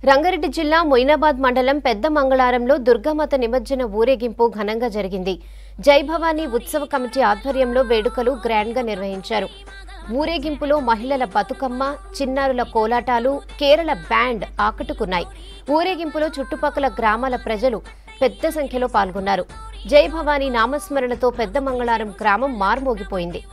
రంగారెడ్డి జిల్లా మొయినాబాద్ మండలం పెద్ద మంగళారంలో దుర్గామాత నిమజ్జన ఊరేగింపు ఘనంగా జరిగింది జై భవానీ ఉత్సవ కమిటీ ఆధ్వర్యంలో వేడుకలు గ్రాండ్ గా నిర్వహించారు ఊరేగింపులో మహిళల బతుకమ్మ చిన్నారుల కోలాటాలు కేరళ బ్యాండ్ ఆకట్టుకున్నాయి ఊరేగింపులో చుట్టుపక్కల గ్రామాల ప్రజలు పెద్ద సంఖ్యలో పాల్గొన్నారు జై భవానీ నామస్మరణతో పెద్ద మంగళారం గ్రామం మార్మోగిపోయింది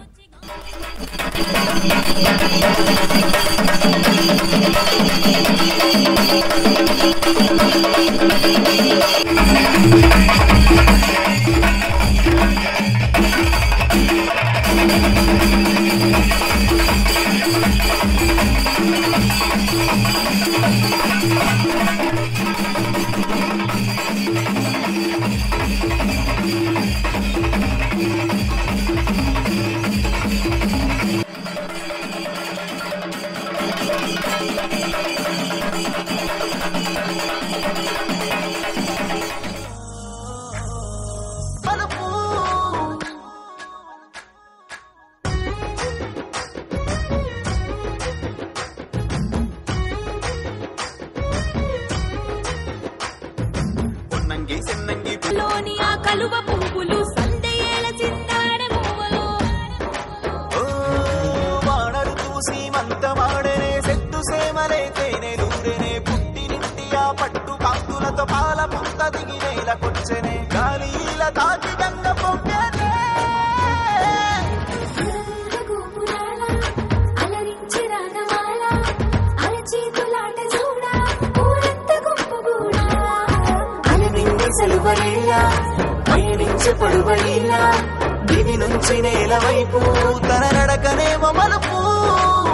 పొన్నంగి సిన్నంగి లోని ఆ కలువ పువ్వులు సందయేల చిందాడ మువ్వలు ఓ వానరు చూసి మంతమాడనే సెట్టు సేమలే తేనెలూరెనే పుట్టినింటి ఆ పట్టు కాంతులతో పాల పుంత దిగి నేలకొచ్చెనే గాలిల తాకి గంగ పొంగనే గోపురాల అలరించి రాగమాల అలచేతులాట చూడ ఊరంత గుంపుగూడా అలనింగి సెలువలీలా పయనించే పడువలీలా దివి నుంచి నేల వైపు తన నడకనేమో మలుపు